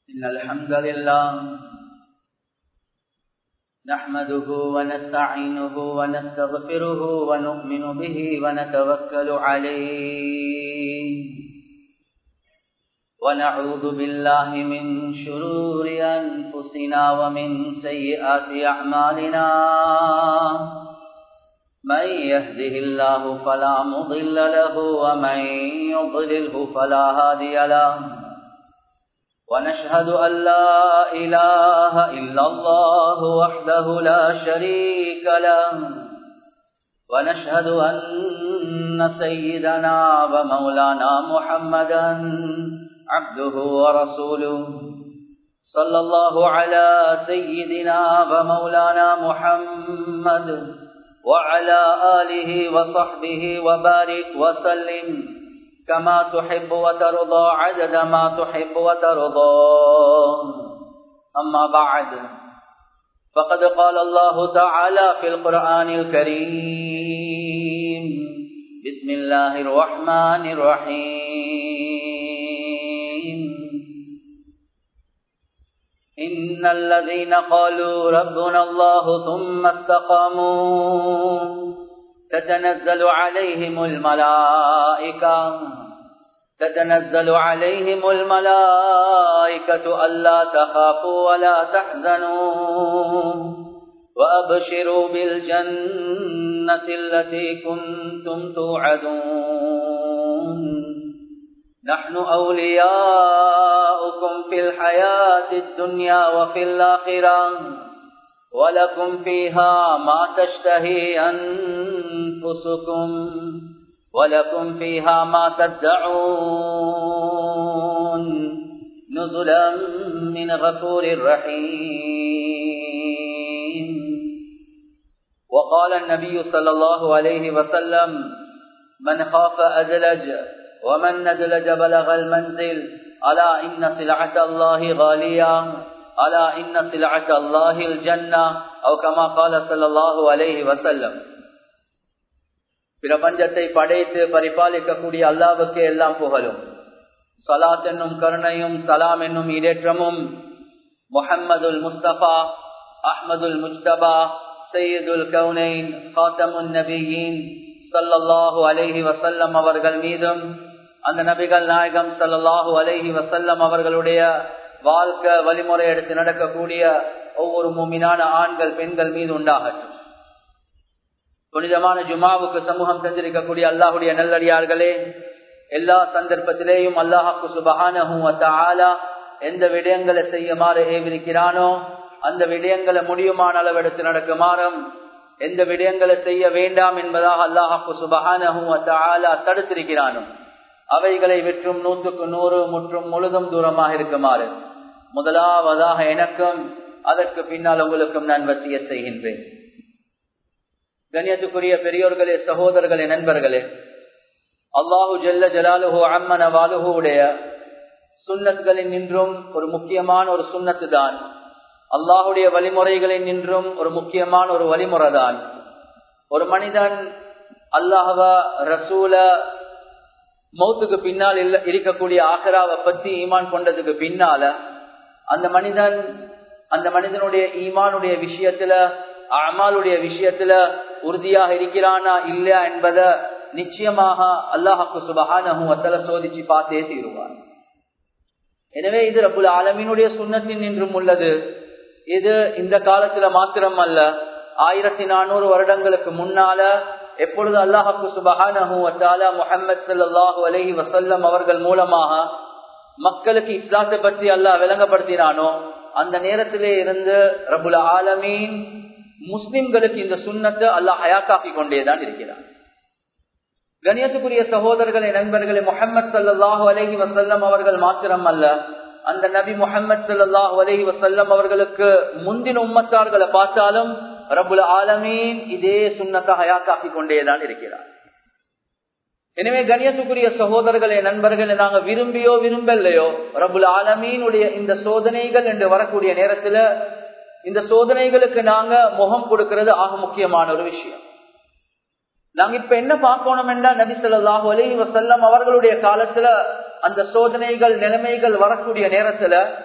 إن الحمد لله نحمده ونستعينه ونستغفره ونؤمن به ونتوكل عليه ونعوذ بالله من شرور أنفسنا ومن سيئات أعمالنا من يهده الله فلا مضل له ومن يضلله فلا هادي له ونشهد أن لا إله إلا الله وحده لا شريك له ونشهد أن سيدنا ومولانا محمدا عبده ورسوله صلى الله على سيدنا ومولانا محمد وعلى آله وصحبه وبارك وسلم كما تحب وترضى عدد ما تحب وترضى أما بعد فقد قال الله تعالى في القرآن الكريم بسم الله الرحمن الرحيم إن الذين قالوا ربنا الله ثم استقاموا تتنزل عليهم الملائكة تتنزل عليهم الملائكة ألا تخافوا ولا تحزنوا وأبشروا بالجنة التي كنتم توعدون نحن أولياؤكم في الحياة الدنيا وفي الآخرة ولكم فيها ما تشتهي أنفسكم ولكم فيها ما تدعون نزلا من غفور رحيم وقال النبي صلى الله عليه وسلم من خاف أدلج ومن ندلج بلغ المنزل ألا إن سلعة الله غالية ألا إن سلعة الله الجنة أو كما قال صلى الله عليه وسلم பிரபஞ்சத்தை படைத்து பரிபாலிக்கக்கூடிய அல்லாவுக்கு எல்லாம் புகழும் சலாத் என்னும் கருணையும் சலாம் என்னும் இடேற்றமும் முஹம்மதுல் முஸ்தபா அஹ்மதுல் முஸ்தபா சையதுல் கவுனைன் காத்தமுன் நபியின் சல்லல்லாஹு அலைஹி வசல்லம் அவர்கள் மீதும் அந்த நபிகள் நாயகம் சல்லல்லாஹு அலைஹி வசல்லம் அவர்களுடைய வாழ்க்கை வழிமுறை எடுத்து நடக்கக்கூடிய ஒவ்வொரு மூமினான ஆண்கள் பெண்கள் மீது உண்டாகட்டும் புனிதமான ஜுமாவுக்கு சமூகம் தந்திருக்கக்கூடிய அல்லாஹுடைய நல்லடியார்களே எல்லா சந்தர்ப்பத்திலேயும் அல்லாஹாக்கு சுபகானஹும் எந்த விடயங்களை செய்யுமாறு ஏவிருக்கிறானோ அந்த விடயங்களை முடியுமான அளவெடுத்து நடக்குமாறும் எந்த விடயங்களை செய்ய வேண்டாம் என்பதாக அல்லாஹாக்கு சுபகானஹும் தடுத்திருக்கிறானோ அவைகளை விற்றும் நூற்றுக்கு நூறு முற்றும் முழுதும் தூரமாக இருக்குமாறு முதலாவதாக எனக்கும் அதற்கு பின்னால் உங்களுக்கும் நான் வசிய செய்கின்றேன் கண்ணியத்துக்குரிய பெரியோர்களே சகோதரர்களே நண்பர்களே அல்லாஹு ஜல்ல ஜலாலுஹோ அம்மன வாலுஹுடைய சுண்ணத்துகளின் நின்றும் ஒரு முக்கியமான ஒரு சுண்ணத்து தான் அல்லாஹுடைய வழிமுறைகளின் நின்றும் ஒரு முக்கியமான ஒரு வழிமுறை தான் ஒரு மனிதன் அல்லாஹவ ரசூல மௌத்துக்கு பின்னால் இருக்கக்கூடிய ஆகராவை பத்தி ஈமான் கொண்டதுக்கு பின்னால அந்த மனிதன் அந்த மனிதனுடைய ஈமானுடைய விஷயத்துல அமாலுடைய விஷயத்துல உறுதியாக இருக்கிறானா இல்லையா என்பதை நிச்சயமாக அல்லாஹாக்கு சுபகானஹும் அத்தல சோதிச்சு பார்த்தே தீருவார் எனவே இது ரபுல் ஆலமீனுடைய சுண்ணத்தின் நின்றும் உள்ளது இது இந்த காலத்துல மாத்திரம் அல்ல ஆயிரத்தி நானூறு வருடங்களுக்கு முன்னால எப்பொழுது அல்லாஹாக்கு சுபஹானஹு முஹம்மது சல்லாஹூ அலஹி வசல்லம் அவர்கள் மூலமாக மக்களுக்கு இஸ்லாத்தை பற்றி அல்லாஹ் விளங்கப்படுத்தினானோ அந்த நேரத்திலே இருந்து ரபுல் ஆலமீன் முஸ்லிம்களுக்கு இந்த சுண்ணத்தை அல்லாஹ் ஹயாக்காக்கி கொண்டேதான் இருக்கிறார் கணியத்துக்குரிய சகோதரர்களே நண்பர்களே முகமது சல்லாஹூ அலஹி வசல்லம் அவர்கள் மாத்திரம் அல்ல அந்த நபி முகமது சல்லாஹூ அலஹி வசல்லம் அவர்களுக்கு முந்தின உம்மத்தார்களை பார்த்தாலும் ரபுல் ஆலமீன் இதே சுண்ணத்தை ஹயாக்காக்கி கொண்டேதான் இருக்கிறார் எனவே கணியத்துக்குரிய சகோதரர்களே நண்பர்களே நாங்க விரும்பியோ விரும்பலையோ ரபுல் ஆலமீனுடைய இந்த சோதனைகள் என்று வரக்கூடிய நேரத்துல இந்த சோதனைகளுக்கு நாங்க முகம் கொடுக்கிறது ஆக முக்கியமான ஒரு விஷயம் நாங்க இப்ப என்ன பார்க்கணும் என்றா நபி சொல்லாஹு அலி வசல்லம் அவர்களுடைய காலத்துல அந்த சோதனைகள் நிலைமைகள் வரக்கூடிய நேரத்துல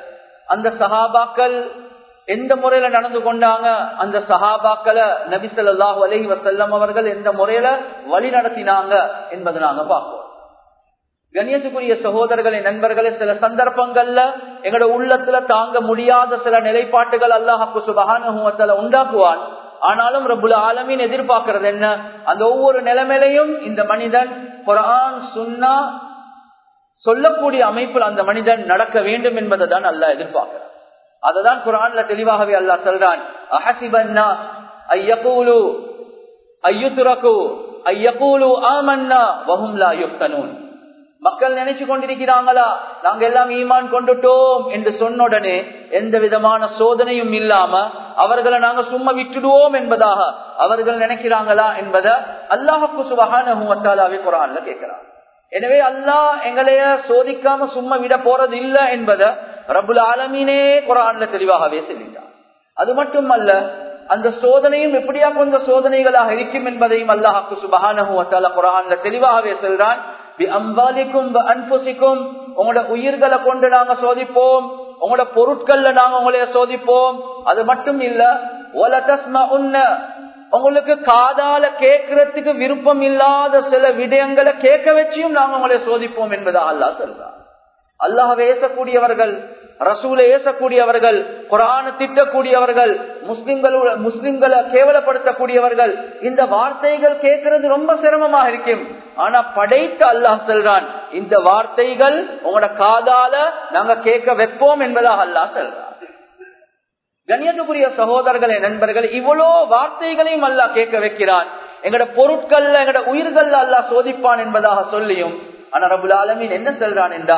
அந்த சஹாபாக்கள் எந்த முறையில நடந்து கொண்டாங்க அந்த சஹாபாக்களை நபி ஸல்லல்லாஹு அலைஹி வஸல்லம் அவர்கள் எந்த முறையில வழி நடத்தினாங்க என்பதை நாங்க பார்ப்போம் கண்ணியத்துக்குரிய சகோதரர்களை நண்பர்களே சில சந்தர்ப்பங்கள்ல எங்களோட உள்ளத்துல தாங்க முடியாத சில நிலைப்பாட்டுகள் அல்லாஹு சுபகான உண்டாக்குவான் ஆனாலும் ரபுல் ஆலமின் எதிர்பார்க்கிறது என்ன அந்த ஒவ்வொரு நிலைமையிலையும் இந்த மனிதன் குரான் சுன்னா சொல்லக்கூடிய அமைப்பில் அந்த மனிதன் நடக்க வேண்டும் என்பதை தான் அல்லாஹ் எதிர்பார்க்கிறான் அததான் குரான்ல தெளிவாகவே அல்லாஹ் சொல்றான் அஹசிபன்னா ஐயகூலு ஐயுத்துரகு ஐயகூலு ஆமன்னா வஹும் லா யுஃப்தனூன் மக்கள் நினைச்சு கொண்டிருக்கிறாங்களா நாங்க எல்லாம் ஈமான் கொண்டுட்டோம் என்று சொன்ன உடனே எந்த விதமான சோதனையும் இல்லாம அவர்களை நாங்க சும்மா விட்டுடுவோம் என்பதாக அவர்கள் நினைக்கிறாங்களா என்பதை அல்லாஹுக்கு சுபகானவே குரான்ல கேட்கிறான் எனவே அல்லாஹ் எங்களைய சோதிக்காம சும்மா விட போறது இல்ல என்பதை ரபுல் ஆலமீனே குரான்ல தெளிவாகவே சொல்லிட்டான் அது மட்டுமல்ல அந்த சோதனையும் எப்படியா கொஞ்ச சோதனைகளாக இருக்கும் என்பதையும் அல்லாஹாக்கு சுபகான குரான்ல தெளிவாகவே சொல்றான் அம்பாலிக்கும் அன்புசிக்கும் உங்களோட உயிர்களை கொண்டு நாங்க சோதிப்போம் உங்களோட பொருட்கள்ல நாங்க உங்களைய சோதிப்போம் அது மட்டும் இல்ல உன்ன உங்களுக்கு காதால கேட்கறதுக்கு விருப்பம் இல்லாத சில விடயங்களை கேட்க வச்சியும் நாங்க உங்களை சோதிப்போம் என்பதா அல்லா சொல்றார் அல்லாஹ் ஏசக்கூடியவர்கள் ரசூலை ஏசக்கூடியவர்கள் குரான திட்டக்கூடியவர்கள் முஸ்லிம்களோட முஸ்லிம்களை கேவலப்படுத்தக்கூடியவர்கள் இந்த வார்த்தைகள் கேட்கறது ரொம்ப சிரமமாக இருக்கும் ஆனா படைத்த அல்லாஹ் சொல்றான் இந்த வார்த்தைகள் உங்களோட காதால நாங்க கேட்க வைப்போம் என்பதாக அல்லாஹ் சொல்றான் கண்ணியத்துக்குரிய சகோதரர்களே நண்பர்கள் இவ்வளோ வார்த்தைகளையும் அல்லா கேட்க வைக்கிறான் எங்கட பொருட்கள்ல எங்கட உயிர்கள்ல அல்லா சோதிப்பான் என்பதாக சொல்லியும் ஆனா ரபுல் ஆலமீன் என்ன சொல்றான் என்றா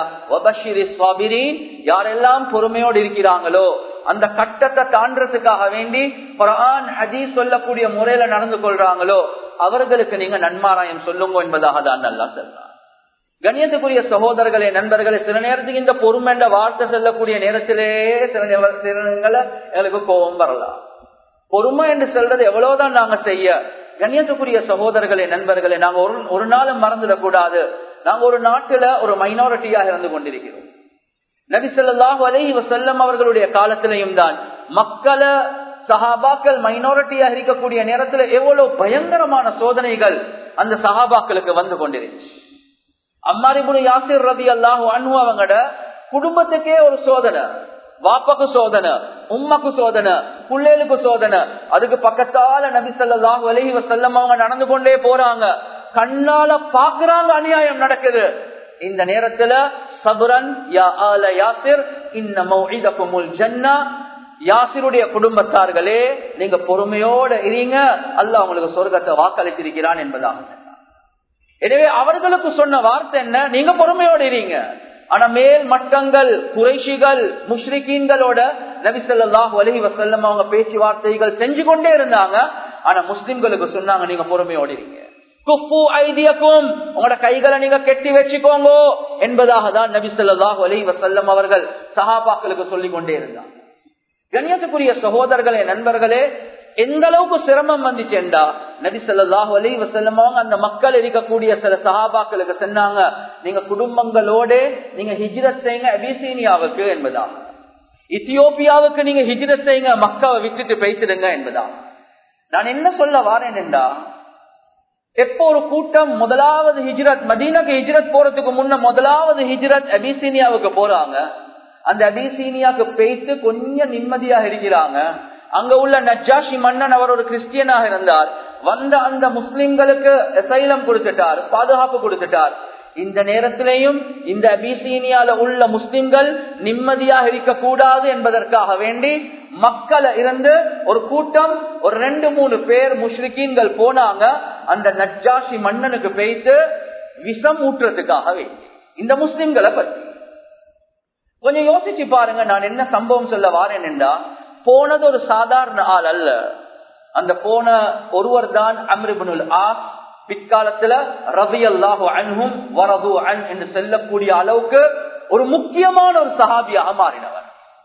யாரெல்லாம் பொறுமையோடு இருக்கிறாங்களோ அந்த கட்டத்தை தாண்டறதுக்காக வேண்டி குரான் ஹதீஸ் சொல்லக்கூடிய முறையில நடந்து கொள்றாங்களோ அவர்களுக்கு நீங்க நன்மாராயம் சொல்லுங்க என்பதாக தான் நல்லா சொல்றான் கண்ணியத்துக்குரிய சகோதரர்களே நண்பர்களே சில நேரத்துக்கு இந்த பொறுமை என்ற வார்த்தை சொல்லக்கூடிய நேரத்திலே சில நேரங்களை எங்களுக்கு கோபம் வரலாம் பொறுமை என்று சொல்றது எவ்வளவுதான் நாங்க செய்ய கண்ணியத்துக்குரிய சகோதரர்களே நண்பர்களே நாங்க ஒரு ஒரு நாளும் மறந்துடக்கூடாது நாங்க ஒரு நாட்டுல ஒரு மைனாரிட்டியாக இருந்து கொண்டிருக்கிறோம் நபிசல்லாஹு அலஹி வசல்லம் அவர்களுடைய காலத்திலையும் தான் மக்களை சஹாபாக்கள் மைனாரிட்டியாக இருக்கக்கூடிய நேரத்துல எவ்வளவு பயங்கரமான சோதனைகள் அந்த சஹாபாக்களுக்கு வந்து கொண்டிருச்சு அம்மாரிபுல் யாசிர் ரதி அல்லாஹு அன்பு அவங்கட குடும்பத்துக்கே ஒரு சோதனை வாப்பக்கு சோதனை உம்மக்கு சோதனை பிள்ளைகளுக்கு சோதனை அதுக்கு பக்கத்தால நபி சொல்லாஹு அலஹி வசல்லம் அவங்க நடந்து கொண்டே போறாங்க கண்ணால பாக்குறாங்க அநியாயம் நடக்குது இந்த நேரத்துல சபுரன் யா ஆல யாசிர் இன்னமுல் ஜன்னா யாசிருடைய குடும்பத்தார்களே நீங்க பொறுமையோட இருங்க அல்ல உங்களுக்கு சொர்க்கத்தை வாக்களித்திருக்கிறான் என்பதாக எனவே அவர்களுக்கு சொன்ன வார்த்தை என்ன நீங்க பொறுமையோடு இருங்க ஆனா மேல் மட்டங்கள் குறைஷிகள் முஷ்ரிகீன்களோட நபிசல்லாஹு அலஹி வசல்லம் அவங்க பேச்சுவார்த்தைகள் செஞ்சு கொண்டே இருந்தாங்க ஆனா முஸ்லிம்களுக்கு சொன்னாங்க நீங்க பொறுமையோடு இருங்க குப்பு ஐதியக்கும் உங்களோட கைகளை நீங்க கெட்டி வச்சுக்கோங்க என்பதாக தான் நபி சொல்லாஹு அலி வசல்லம் அவர்கள் சஹாபாக்களுக்கு சொல்லிக் கொண்டே இருந்தாங்க கண்ணியத்துக்குரிய சகோதரர்களே நண்பர்களே எந்த அளவுக்கு சிரமம் வந்துச்சேண்டா நபி சொல்லாஹு அலி வசல்லம் அவங்க அந்த மக்கள் இருக்கக்கூடிய சில சஹாபாக்களுக்கு சொன்னாங்க நீங்க குடும்பங்களோட நீங்க ஹிஜ்ரத் செய்யுங்க அபிசீனியாவுக்கு என்பதாக இத்தியோப்பியாவுக்கு நீங்க ஹிஜ்ரத் செய்யுங்க மக்காவை விட்டுட்டு பேசிடுங்க என்பதா நான் என்ன சொல்ல வாரேன் என்றா எப்போ ஒரு கூட்டம் முதலாவது ஹிஜ்ரத் மதீனாக்கு ஹிஜ்ரத் போறதுக்கு முன்ன முதலாவது ஹிஜ்ரத் அபிசீனியாவுக்கு போறாங்க அந்த அபிசீனியாவுக்கு பேய்த்து கொஞ்சம் நிம்மதியாக இருக்கிறாங்க அங்க உள்ள நஜாஷி மன்னன் அவர் ஒரு கிறிஸ்டியனாக இருந்தார் வந்த அந்த முஸ்லிம்களுக்கு அசைலம் கொடுத்துட்டார் பாதுகாப்பு கொடுத்துட்டார் இந்த நேரத்திலேயும் இந்த அபிசீனியால உள்ள முஸ்லிம்கள் நிம்மதியாக இருக்கக்கூடாது என்பதற்காக வேண்டி மக்களை இருந்து ஒரு கூட்டம் ஒரு ரெண்டு மூணு பேர் முஸ்லிக்கீன்கள் போனாங்க அந்த நஜாஷி மன்னனுக்கு பெய்து விஷம் ஊற்றுறதுக்காக வேண்டி இந்த முஸ்லிம்களை பத்தி கொஞ்சம் யோசிச்சு பாருங்க நான் என்ன சம்பவம் சொல்ல வாரேன் என்றா போனது ஒரு சாதாரண ஆள் அல்ல அந்த போன ஒருவர் தான் அம்ரிபுல் ஆஸ் பிற்காலத்துல ரவி அல்லாஹு அன்ஹும் வரது அன் என்று செல்லக்கூடிய அளவுக்கு ஒரு முக்கியமான ஒரு சஹாபியாக மாறினவர்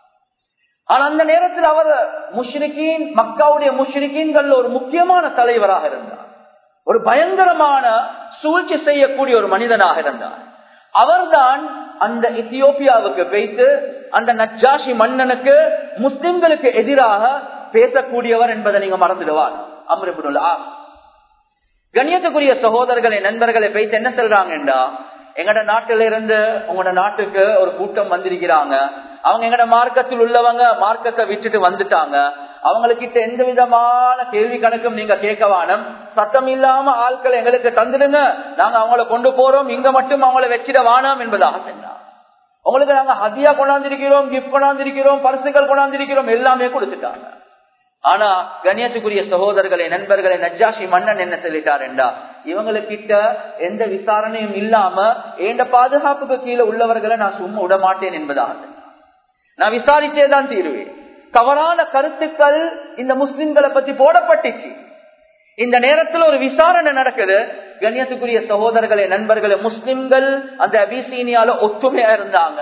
ஆனா அந்த நேரத்தில் அவர் முஷ்ரிகீன் மக்காவுடைய முஷ்ரிகீன்கள் ஒரு முக்கியமான தலைவராக இருந்தார் ஒரு பயங்கரமான சூழ்ச்சி செய்யக்கூடிய ஒரு மனிதனாக இருந்தார் அவர்தான் அந்த இத்தியோப்பியாவுக்கு வைத்து அந்த நஜாஷி மன்னனுக்கு முஸ்லிம்களுக்கு எதிராக பேசக்கூடியவர் என்பதை நீங்க மறந்துடுவார் அம்ருபுல் ஆஸ் கண்ணியத்துக்குரிய சகோதரர்களை நண்பர்களை பேசி என்ன சொல்றாங்கடா எங்கட நாட்டில இருந்து உங்களோட நாட்டுக்கு ஒரு கூட்டம் வந்திருக்கிறாங்க அவங்க எங்கட மார்க்கத்தில் உள்ளவங்க மார்க்கத்தை விட்டுட்டு வந்துட்டாங்க அவங்களுக்கிட்ட எந்த விதமான கேள்வி கணக்கும் நீங்க கேட்க வானம் சத்தம் இல்லாம ஆட்களை எங்களுக்கு தந்துடுங்க நாங்க அவங்கள கொண்டு போறோம் இங்க மட்டும் அவங்கள வச்சிட வானாம் என்பதாக சொன்னாங்க உங்களுக்கு நாங்க ஹதியா கொண்டாந்திருக்கிறோம் கிஃப்ட் கொண்டாந்திருக்கிறோம் பரிசுகள் கொண்டாந்திருக்கிறோம் எல்லாமே கொடுத்துட்டாங்க ஆனா கண்ணியத்துக்குரிய சகோதரர்களை நண்பர்களை நஜாஷி மன்னன் என்ன சொல்லிட்டாருண்டா இவங்களுக்கிட்ட எந்த விசாரணையும் இல்லாம எந்த பாதுகாப்புக்கு கீழே உள்ளவர்களை நான் சும்மா விட மாட்டேன் என்பதாக நான் விசாரிச்சேதான் தீருவேன் தவறான கருத்துக்கள் இந்த முஸ்லிம்களை பத்தி போடப்பட்டுச்சு இந்த நேரத்தில் ஒரு விசாரணை நடக்குது கண்ணியத்துக்குரிய சகோதரர்களே நண்பர்களே முஸ்லிம்கள் அந்த அபிசீனியால ஒத்துமையா இருந்தாங்க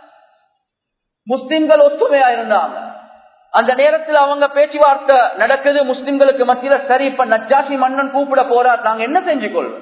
முஸ்லிம்கள் ஒத்துமையா இருந்தாங்க அந்த நேரத்தில் அவங்க பேச்சுவார்த்தை நடக்குது முஸ்லிம்களுக்கு மத்தியில சரி இப்ப நஜாசி மன்னன் கூப்பிட போறார் நாங்க என்ன செஞ்சு கொள்வோம்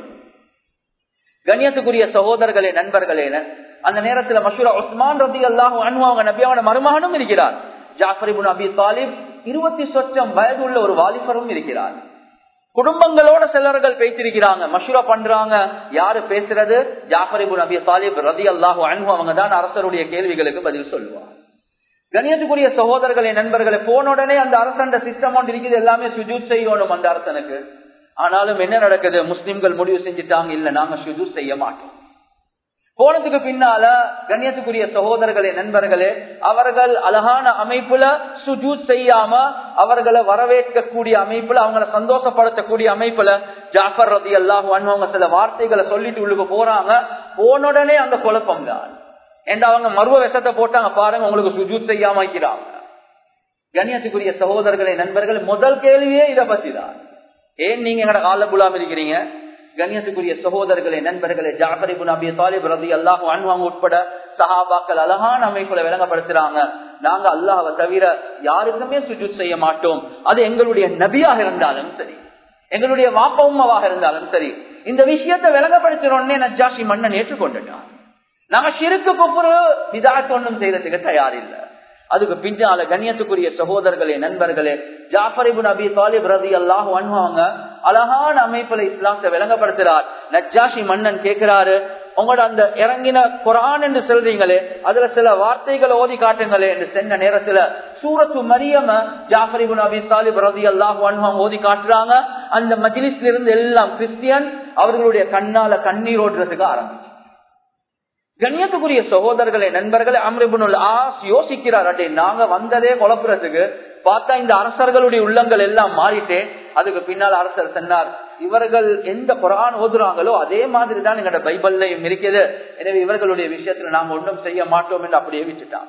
கண்ணியத்துக்குரிய சகோதரர்களே நண்பர்களே அந்த நேரத்துல மஷூரா உஸ்மான் ரதி அல்லாஹு அனுவாங்க நபியாவோட மருமகனும் இருக்கிறார் ஜாஃபரிபுன் அபி தாலிப் இருபத்தி சொச்சம் வயது உள்ள ஒரு வாலிபரும் இருக்கிறார் குடும்பங்களோட சிலர்கள் பேசிருக்கிறாங்க மஷூரா பண்றாங்க யாரு பேசுறது ஜாஃபரிபுன் அபி தாலிப் ரதி அல்லாஹு அன்பு அவங்க தான் அரசருடைய கேள்விகளுக்கு பதில் சொல்லுவாங்க கணியத்துக்குரிய சகோதரர்களே நண்பர்களை போன உடனே அந்த அரசண்ட சிஸ்டம் ஒன்று இருக்குது எல்லாமே சுஜூத் செய்யணும் அந்த அரசனுக்கு ஆனாலும் என்ன நடக்குது முஸ்லிம்கள் முடிவு செஞ்சுட்டாங்க இல்ல நாங்க சுஜூத் செய்ய மாட்டோம் போனதுக்கு பின்னால கண்ணியத்துக்குரிய சகோதரர்களே நண்பர்களே அவர்கள் அழகான அமைப்புல சுஜூத் செய்யாம அவர்களை வரவேற்கக்கூடிய அமைப்புல அவங்களை சந்தோஷப்படுத்தக்கூடிய அமைப்புல ஜாஃபர் ரதி அல்லாஹ் அவங்க சில வார்த்தைகளை சொல்லிட்டு உள்ளுக்கு போறாங்க போன உடனே அந்த குழப்பம் தான் ஏண்டா அவங்க மருவ விஷத்தை போட்டாங்க பாருங்க உங்களுக்கு சுஜூத் செய்யாம வைக்கிறாங்க கண்ணியத்துக்குரிய சகோதரர்களே நண்பர்கள் முதல் கேள்வியே இதை பத்தி தான் ஏன் நீங்க எங்கட கால புலாம் இருக்கிறீங்க கண்ணியத்துக்குரிய சகோதரர்களே நண்பர்களே ஜாஃபரிபுன் அபி தாலிப் ரதி அல்லாஹ் அன்வாங்க உட்பட சஹாபாக்கள் அழகான அமைப்புல விளங்கப்படுத்துறாங்க நாங்க அல்லாஹவை தவிர யாருக்குமே சுஜூத் செய்ய மாட்டோம் அது எங்களுடைய நபியாக இருந்தாலும் சரி எங்களுடைய வாப்ப உமாவாக இருந்தாலும் சரி இந்த விஷயத்தை விளங்கப்படுத்தினோடனே நஜாஷி மன்னன் ஏற்றுக்கொண்டுட்டான் நாங்க சிறுக்கு குப்புறு இதாட்டு ஒன்றும் செய்யறதுக்கு தயார் இல்லை அதுக்கு பின்னால கண்ணியத்துக்குரிய சகோதரர்களே நண்பர்களே ஜாஃபரிபுன் அபி தாலிப் ரதி அல்லாஹ் அனுவாங்க அழகான அமைப்புல இஸ்லாத்தை விளங்கப்படுத்துறார் நஜாஷி மன்னன் கேட்கிறாரு உங்களோட அந்த இறங்கின குரான் என்று சொல்றீங்களே அதுல சில வார்த்தைகளை ஓதி காட்டுங்களே என்று சென்ற நேரத்துல சூரத்து மரியம ஜாஃபரிபுன் அபி தாலிப் ரதி அல்லாஹ் அனுவாங்க ஓதி காட்டுறாங்க அந்த மஜிலிஸ்ல இருந்து எல்லாம் கிறிஸ்டியன் அவர்களுடைய கண்ணால கண்ணீர் ஓடுறதுக்கு ஆரம்பிச்சு கண்ணியத்துக்குரிய சகோதரர்களே நண்பர்களே அம்ரிபுனுல் ஆஸ் யோசிக்கிறார் அட்டே நாங்க வந்ததே குழப்புறதுக்கு பார்த்தா இந்த அரசர்களுடைய உள்ளங்கள் எல்லாம் மாறிட்டே அதுக்கு பின்னால் அரசர் சொன்னார் இவர்கள் எந்த குரான் ஓதுறாங்களோ அதே மாதிரி தான் எங்களோட பைபிள்லையும் இருக்குது எனவே இவர்களுடைய விஷயத்துல நாங்க ஒன்றும் செய்ய மாட்டோம் என்று அப்படியே விட்டுட்டான்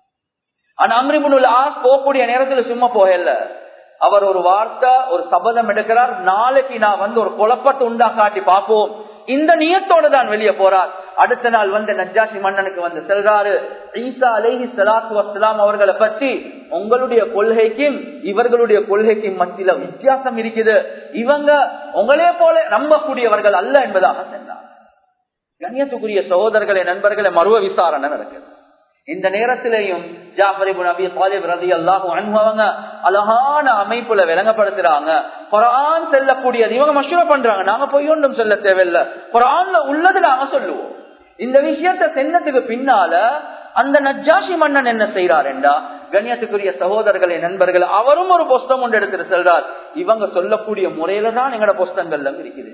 ஆனா அம்ரிபுனுல் ஆஸ் போகக்கூடிய நேரத்துல சும்மா போகல அவர் ஒரு வார்த்தை ஒரு சபதம் எடுக்கிறார் நாளைக்கு நான் வந்து ஒரு குழப்பத்தை உண்டா காட்டி பார்ப்போம் இந்த நியத்தோட தான் வெளியே போறார் அடுத்த நாள் வந்து நஜாஷி மன்னனுக்கு வந்து செல்றாரு ஈசா அலேஹி சலாத்து வசலாம் அவர்களை பற்றி உங்களுடைய கொள்கைக்கும் இவர்களுடைய கொள்கைக்கும் மத்தியில வித்தியாசம் இருக்குது இவங்க உங்களே போல நம்பக்கூடியவர்கள் அல்ல என்பதாக சொன்னார் கண்ணியத்துக்குரிய சகோதரர்களே நண்பர்களே மருவ விசாரணை நடக்குது இந்த நேரத்திலையும் ஜாஃபரிபு நபி தாலிப் ரதி அல்லாஹு அனுபவங்க அழகான அமைப்புல விளங்கப்படுத்துறாங்க குரான் செல்லக்கூடியது இவங்க மஷூர பண்றாங்க நாங்க போய் ஒன்றும் சொல்ல தேவையில்லை குரான்ல உள்ளது நாங்க சொல்லுவோம் இந்த விஷயத்த சென்னதுக்கு பின்னால அந்த நஜாஷி மன்னன் என்ன செய்யறார் என்றா கண்ணியத்துக்குரிய சகோதரர்களே நண்பர்கள் அவரும் ஒரு புஸ்தம் ஒன்று எடுத்துட்டு செல்றார் இவங்க சொல்லக்கூடிய முறையில தான் எங்களோட புஸ்தங்கள்ல இருக்குது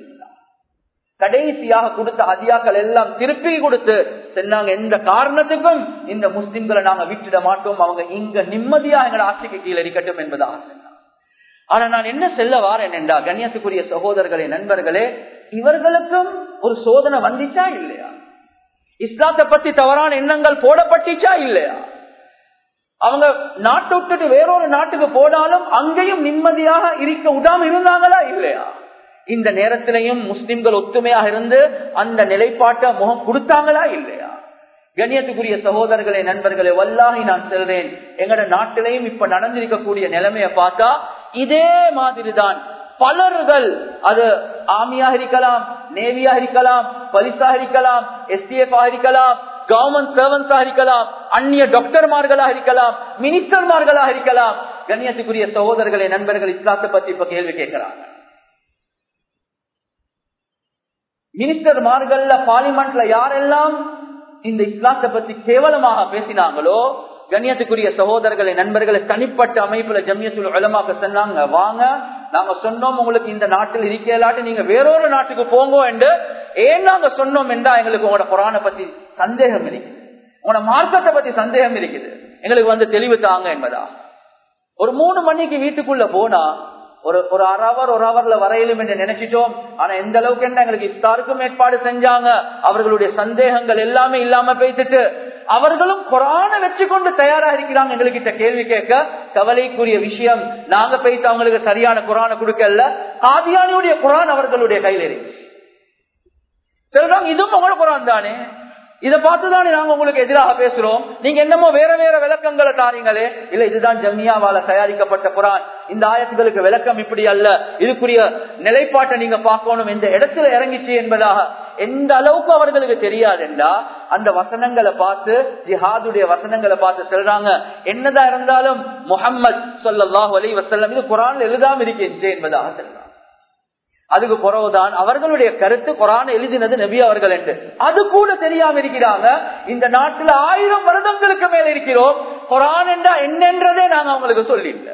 கடைசியாக கொடுத்த அதியாக்கள் எல்லாம் திருப்பி கொடுத்து சொன்னாங்க எந்த காரணத்துக்கும் இந்த முஸ்லிம்களை நாங்க விட்டுட மாட்டோம் அவங்க இங்க நிம்மதியா எங்களை ஆட்சிக்கு கீழே இருக்கட்டும் என்பதாக சொன்னாங்க ஆனா நான் என்ன செல்ல வாரேன் என்றா கண்ணியத்துக்குரிய சகோதரர்களே நண்பர்களே இவர்களுக்கும் ஒரு சோதனை வந்துச்சா இல்லையா இஸ்லாத்தை பத்தி தவறான எண்ணங்கள் போடப்பட்டுச்சா இல்லையா அவங்க நாட்டை விட்டுட்டு வேறொரு நாட்டுக்கு போனாலும் அங்கேயும் நிம்மதியாக இருக்க விடாம இருந்தாங்களா இல்லையா இந்த நேரத்திலையும் முஸ்லிம்கள் ஒத்துமையாக இருந்து அந்த நிலைப்பாட்டை முகம் கொடுத்தாங்களா இல்லையா கண்ணியத்துக்குரிய சகோதரர்களே நண்பர்களே வல்லாகி நான் செல்றேன் எங்கட நாட்டிலையும் இப்ப நடந்திருக்கக்கூடிய நிலைமைய பார்த்தா இதே மாதிரிதான் பலர்கள் அது ஆர்மியாக இருக்கலாம் நேவியாக இருக்கலாம் பலிசாக இருக்கலாம் எஸ்டிஎஃப் இருக்கலாம் கவர்மெண்ட் சர்வன்ஸாக இருக்கலாம் அந்நிய டாக்டர்மார்களாக இருக்கலாம் மினிஸ்டர்மார்களாக இருக்கலாம் கண்ணியத்துக்குரிய சகோதரர்களை நண்பர்கள் இஸ்லாத்தை பத்தி இப்ப கேள்வி கேட்கிறாங்க மினிஸ்டர்மார்கள்ல பார்லிமெண்ட்ல யாரெல்லாம் இந்த இஸ்லாத்தை பத்தி கேவலமாக பேசினாங்களோ கண்ணியத்துக்குரிய சகோதரர்களை நண்பர்களை தனிப்பட்ட அமைப்புல ஜம்யத்துல் உலமாக்க சொன்னாங்க வாங்க நாங்க சொன்னோம் உங்களுக்கு இந்த நாட்டில் இருக்கலாட்டி நீங்க வேறொரு நாட்டுக்கு போங்க என்று ஏன் நாங்க சொன்னோம் என்றா எங்களுக்கு உங்களோட குரானை பத்தி சந்தேகம் இருக்குது உங்களோட மார்க்கத்தை பத்தி சந்தேகம் இருக்குது எங்களுக்கு வந்து தெளிவு தாங்க என்பதா ஒரு மூணு மணிக்கு வீட்டுக்குள்ள போனா ஒரு ஒரு அரை அவர் ஒரு அவர்ல வரையிலும் என்று நினைச்சிட்டோம் ஆனா எந்த அளவுக்கு என்ன எங்களுக்கு இஃப்தாருக்கும் ஏற்பாடு செஞ்சாங்க அவர்களுடைய சந்தேகங்கள் எல்லாமே இல்லாம பேசிட்டு அவர்களும் குரான வச்சு கொண்டு தயாரா இருக்கிறாங்க எங்களுக்கு கேள்வி கேட்க கவலைக்குரிய விஷயம் நாங்க பேசி அவங்களுக்கு சரியான குரான கொடுக்கல ஆதியானியுடைய குரான் அவர்களுடைய கையில் இருக்கு சொல்றாங்க இதுவும் உங்களோட குரான் தானே இதை பார்த்துதானே நாங்க உங்களுக்கு எதிராக பேசுறோம் நீங்க என்னமோ வேற வேற விளக்கங்களை தாரீங்களே இல்ல இதுதான் ஜம்மியாவால தயாரிக்கப்பட்ட குரான் இந்த ஆயத்துகளுக்கு விளக்கம் இப்படி அல்ல இதுக்குரிய நிலைப்பாட்டை நீங்க பார்க்கணும் எந்த இடத்துல இறங்கிச்சு என்பதாக எந்த அளவுக்கு அவர்களுக்கு தெரியாதுண்டா அந்த வசனங்களை பார்த்து ஜிஹாதுடைய வசனங்களை பார்த்து சொல்றாங்க என்னதான் இருந்தாலும் முகம்மது சொல்லாஹ் அலி வசல்லம் இது குரான் எழுதாம இருக்கேன் என்பதாக சொல்றாங்க அதுக்கு குறவுதான் அவர்களுடைய கருத்து குரான் எழுதினது நபி அவர்கள் என்று அது கூட தெரியாம இருக்கிறாங்க இந்த நாட்டுல ஆயிரம் வருடங்களுக்கு மேல இருக்கிறோம் குரான் என்றா என்னன்றதே நாங்க அவங்களுக்கு சொல்லிட்டு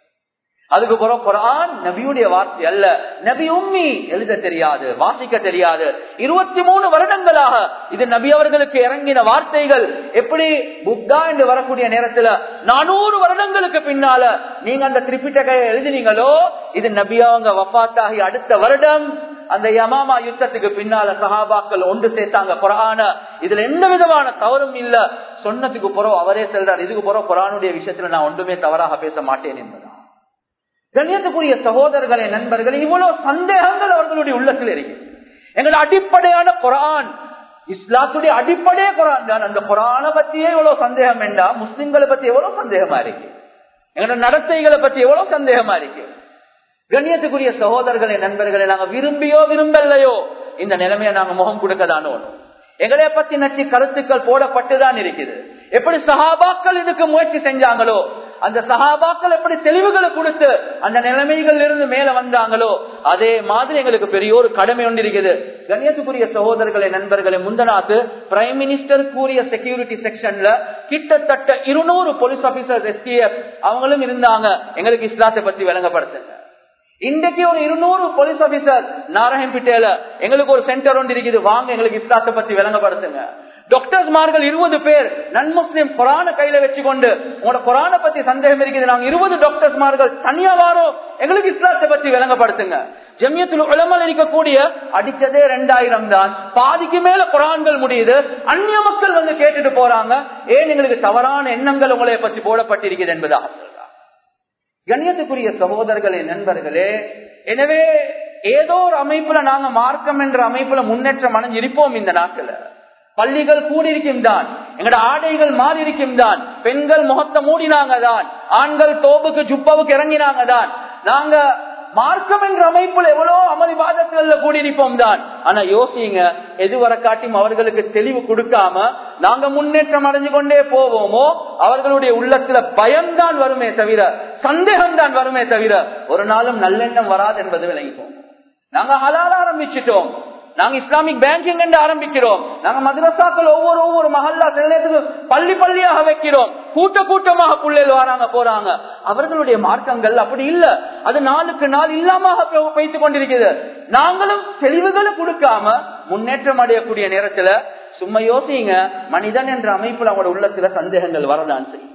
அதுக்கு பிறகு குரான் நபியுடைய வார்த்தை அல்ல நபி உம்மி எழுத தெரியாது வாசிக்க தெரியாது இருபத்தி மூணு வருடங்களாக இது நபி அவர்களுக்கு இறங்கின வார்த்தைகள் எப்படி புத்தா என்று வரக்கூடிய நேரத்துல நானூறு வருடங்களுக்கு பின்னால நீங்க அந்த திரிப்பிட்டகையை எழுதினீங்களோ இது நபி அவங்க வப்பாத்தாகி அடுத்த வருடம் அந்த யமாமா யுத்தத்துக்கு பின்னால சஹாபாக்கள் ஒன்று சேர்த்தாங்க குரான இதுல எந்த விதமான தவறும் இல்ல சொன்னதுக்கு பிறகு அவரே செல்றார் இதுக்கு பிறகு குரானுடைய விஷயத்துல நான் ஒன்றுமே தவறாக பேச மாட்டேன் என்பதா கண்ணியத்துக்குரிய சகோதரர்களே நண்பர்களே இவ்வளவு சந்தேகங்கள் அவர்களுடைய உள்ளத்தில் இருக்கு எங்கள் அடிப்படையான குரான் இஸ்லாத்துடைய அடிப்படையே குரான் தான் அந்த குரானை பத்தியே எவ்வளவு சந்தேகம் வேண்டா முஸ்லிம்களை பத்தி எவ்வளவு சந்தேகமா இருக்கு எங்களோட நடத்தைகளை பத்தி எவ்வளவு சந்தேகமா இருக்கு கண்ணியத்துக்குரிய சகோதரர்களே நண்பர்களை நாங்க விரும்பியோ விரும்பலையோ இந்த நிலைமையை நாங்க முகம் கொடுக்க தான் எங்களை பத்தி நச்சு கருத்துக்கள் போடப்பட்டுதான் இருக்குது எப்படி சஹாபாக்கள் இதுக்கு முயற்சி செஞ்சாங்களோ அந்த சஹாபாக்கள் எப்படி தெளிவுகளை கொடுத்து அந்த நிலைமைகள் இருந்து மேல வந்தாங்களோ அதே மாதிரி எங்களுக்கு பெரிய ஒரு கடமை ஒன்று இருக்குது கண்ணியத்துக்குரிய சகோதரர்களை நண்பர்களை முந்தநாத்து பிரைம் மினிஸ்டர் கூறிய செக்யூரிட்டி செக்ஷன்ல கிட்டத்தட்ட இருநூறு போலீஸ் ஆபீசர் எஸ்டிஎஃப் அவங்களும் இருந்தாங்க எங்களுக்கு இஸ்லாத்தை பத்தி விளங்கப்படுத்துங்க இன்றைக்கு ஒரு இருநூறு போலீஸ் ஆபீசர் நாராயண்பிட்டேல எங்களுக்கு ஒரு சென்டர் ஒன்று இருக்குது வாங்க எங்களுக்கு இஸ்லாத்தை பத்தி விளங்கப்படுத்துங்க டாக்டர்ஸ்மார்கள் இருபது பேர் நன் முஸ்லிம் குரான கையில வச்சுக்கொண்டு உங்களோட குரான பத்தி சந்தேகம் இருக்குது நாங்க இருபது டாக்டர்ஸ்மார்கள் தனியா வாரோம் எங்களுக்கு இஸ்லாத்தை பத்தி விளங்கப்படுத்துங்க ஜமியத்தில் உளமல் இருக்கக்கூடிய அடிச்சதே ரெண்டாயிரம் தான் பாதிக்கு மேல குரான்கள் முடியுது அந்நிய மக்கள் வந்து கேட்டுட்டு போறாங்க ஏன் எங்களுக்கு தவறான எண்ணங்கள் உங்களை பத்தி போடப்பட்டிருக்கிறது என்பதாக சொல்றாங்க கண்ணியத்துக்குரிய சகோதரர்களே நண்பர்களே எனவே ஏதோ ஒரு அமைப்புல நாங்க மார்க்கம் என்ற அமைப்புல முன்னேற்றம் அடைஞ்சு இருப்போம் இந்த நாட்டுல பள்ளிகள் கூடியிருக்கும் தான் எங்கட ஆடைகள் மாறி இருக்கும் தான் பெண்கள் முகத்தை மூடினாங்க தான் ஆண்கள் தோப்புக்கு ஜுப்பாவுக்கு இறங்கினாங்க தான் நாங்க மார்க்கம் என்ற அமைப்புல எவ்வளவு அமளி பாதத்துல கூடியிருப்போம் தான் ஆனா யோசிங்க எதுவரை காட்டியும் அவர்களுக்கு தெளிவு கொடுக்காம நாங்க முன்னேற்றம் அடைஞ்சு கொண்டே போவோமோ அவர்களுடைய உள்ளத்துல பயம்தான் வருமே தவிர சந்தேகம் தான் வருமே தவிர ஒரு நாளும் நல்லெண்ணம் வராது என்பது விளங்கிப்போம் நாங்க ஹலால ஆரம்பிச்சிட்டோம் நாங்க இஸ்லாமிக் பேங்கிங் என்று ஆரம்பிக்கிறோம் நாங்க மதரசாக்கள் ஒவ்வொரு ஒவ்வொரு மஹல்லா சில பள்ளி பள்ளியாக வைக்கிறோம் கூட்ட கூட்டமாக பிள்ளைகள் வராங்க போறாங்க அவர்களுடைய மார்க்கங்கள் அப்படி இல்ல அது நாளுக்கு நாள் இல்லாம வைத்துக் கொண்டிருக்கிறது நாங்களும் தெளிவுகளை கொடுக்காம முன்னேற்றம் அடையக்கூடிய நேரத்துல சும்மா யோசிங்க மனிதன் என்ற அமைப்புல அவங்களோட உள்ளத்துல சந்தேகங்கள் வரதான் செய்யும்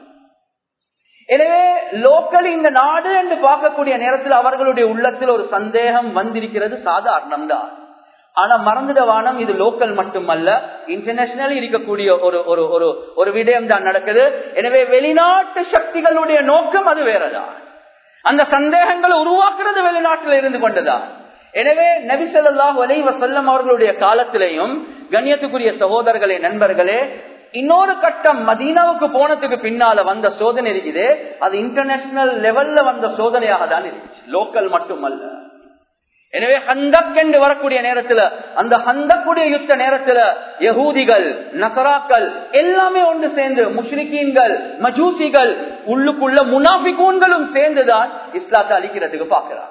எனவே லோக்கல் இந்த நாடு என்று பார்க்கக்கூடிய நேரத்தில் அவர்களுடைய உள்ளத்தில் ஒரு சந்தேகம் வந்திருக்கிறது சாதாரணம் தான் ஆனா மறந்துடவானம் இது லோக்கல் மட்டுமல்ல இன்டர்நேஷனல் இருக்கக்கூடிய ஒரு ஒரு ஒரு ஒரு விடயம் தான் நடக்குது எனவே வெளிநாட்டு சக்திகளுடைய நோக்கம் அது வேறதான் அந்த சந்தேகங்களை உருவாக்குறது வெளிநாட்டில் இருந்து கொண்டுதான் எனவே நபிசல்லாஹ் வலைவ செல்லம் அவர்களுடைய காலத்திலையும் கண்ணியத்துக்குரிய சகோதரர்களே நண்பர்களே இன்னொரு கட்டம் மதீனாவுக்கு போனதுக்கு பின்னால வந்த சோதனை இருக்குது அது இன்டர்நேஷனல் லெவல்ல வந்த சோதனையாக தான் இருந்துச்சு லோக்கல் மட்டுமல்ல எனவே ஹந்தக் என்று வரக்கூடிய நேரத்துல அந்த ஹந்தக்குடைய யுத்த நேரத்துல யகூதிகள் நசராக்கள் எல்லாமே ஒன்று சேர்ந்து முஷ்ரிகீன்கள் மஜூசிகள் உள்ளுக்குள்ள முனாபிகூன்களும் சேர்ந்துதான் இஸ்லாத்தை அழிக்கிறதுக்கு பாக்குறாங்க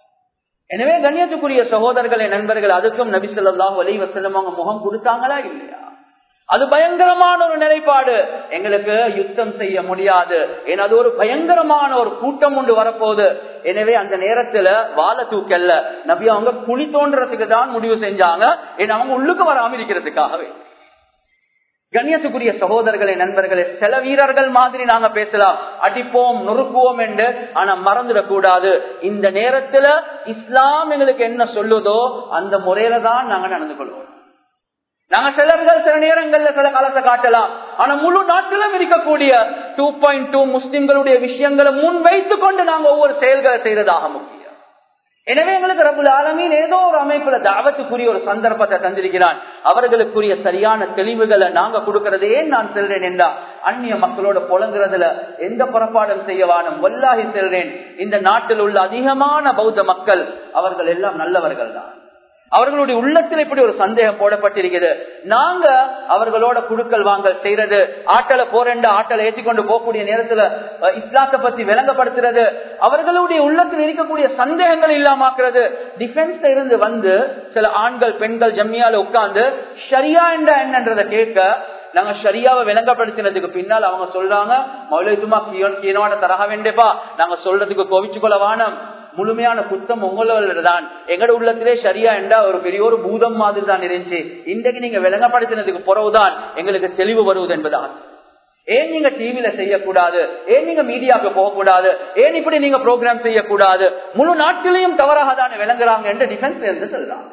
எனவே கண்ணியத்துக்குரிய சகோதரர்களே நண்பர்கள் அதுக்கும் நபி சொல்லாஹ் வலி வசலம் அவங்க முகம் கொடுத்தாங்களா இல்லையா அது பயங்கரமான ஒரு நிலைப்பாடு எங்களுக்கு யுத்தம் செய்ய முடியாது ஏன்னா அது ஒரு பயங்கரமான ஒரு கூட்டம் ஒன்று வரப்போகுது எனவே அந்த நேரத்துல வாழ தூக்கல்ல நபி அவங்க குழி தோன்றதுக்கு தான் முடிவு செஞ்சாங்க ஏன்னா அவங்க உள்ளுக்கு வராம இருக்கிறதுக்காகவே கண்ணியத்துக்குரிய சகோதரர்களே நண்பர்களே சில வீரர்கள் மாதிரி நாங்க பேசலாம் அடிப்போம் நொறுக்குவோம் என்று ஆனா மறந்துடக்கூடாது இந்த நேரத்துல இஸ்லாம் எங்களுக்கு என்ன சொல்லுதோ அந்த முறையில தான் நாங்க நடந்து கொள்வோம் நாங்க சிலர்கள் சில நேரங்கள்ல சில காலத்தை காட்டலாம் ஆனா முழு நாட்டிலும் இருக்கக்கூடிய டூ பாயிண்ட் டூ முஸ்லிம்களுடைய விஷயங்களை முன் வைத்து கொண்டு நாங்க ஒவ்வொரு செயல்களை செய்யறதாக முக்கியம் எனவே எங்களுக்கு ரபுல் ஆலமீன் ஏதோ ஒரு அமைப்புல தாவத்துக்குரிய ஒரு சந்தர்ப்பத்தை தந்திருக்கிறான் அவர்களுக்குரிய சரியான தெளிவுகளை நாங்க கொடுக்கறது ஏன் நான் செல்றேன் என்றா அந்நிய மக்களோட புலங்குறதுல எந்த புறப்பாடும் செய்யவானும் வல்லாகி செல்றேன் இந்த நாட்டில் உள்ள அதிகமான பௌத்த மக்கள் அவர்கள் எல்லாம் நல்லவர்கள் தான் அவர்களுடைய உள்ளத்தில் இப்படி ஒரு சந்தேகம் போடப்பட்டிருக்கிறது நாங்க அவர்களோட குடுக்கல் வாங்கல் செய்யறது ஆட்டலை போறேன் ஆட்டலை ஏற்றி கொண்டு போகக்கூடிய நேரத்துல இஸ்லாத்தை பத்தி விளங்கப்படுத்துறது அவர்களுடைய உள்ளத்தில் இருக்கக்கூடிய சந்தேகங்கள் இல்லாமக்கிறது டிஃபென்ஸ்ல இருந்து வந்து சில ஆண்கள் பெண்கள் ஜம்மியால உட்கார்ந்து ஷரியா என்ற என்னன்றதை கேட்க நாங்க ஷரியாவை விளங்கப்படுத்தினதுக்கு பின்னால் அவங்க சொல்றாங்க மௌலிதுமா கீனோட தரக வேண்டேப்பா நாங்க சொல்றதுக்கு கோவிச்சு கொள்ள வானம் முழுமையான குத்தம் உங்களோட தான் எங்கட உள்ளத்திலே சரியா என்றா ஒரு பெரிய ஒரு பூதம் மாதிரி தான் இருந்துச்சு இன்றைக்கு நீங்க விளங்கப்படுத்தினதுக்கு பிறகுதான் எங்களுக்கு தெளிவு வருவது என்பதான் ஏன் நீங்க டிவில செய்யக்கூடாது ஏன் நீங்க மீடியாவுக்கு போகக்கூடாது ஏன் இப்படி நீங்க ப்ரோக்ராம் செய்யக்கூடாது முழு நாட்டிலையும் தவறாக தானே விளங்குறாங்க என்று டிஃபென்ஸ் இருந்து சொல்றாங்க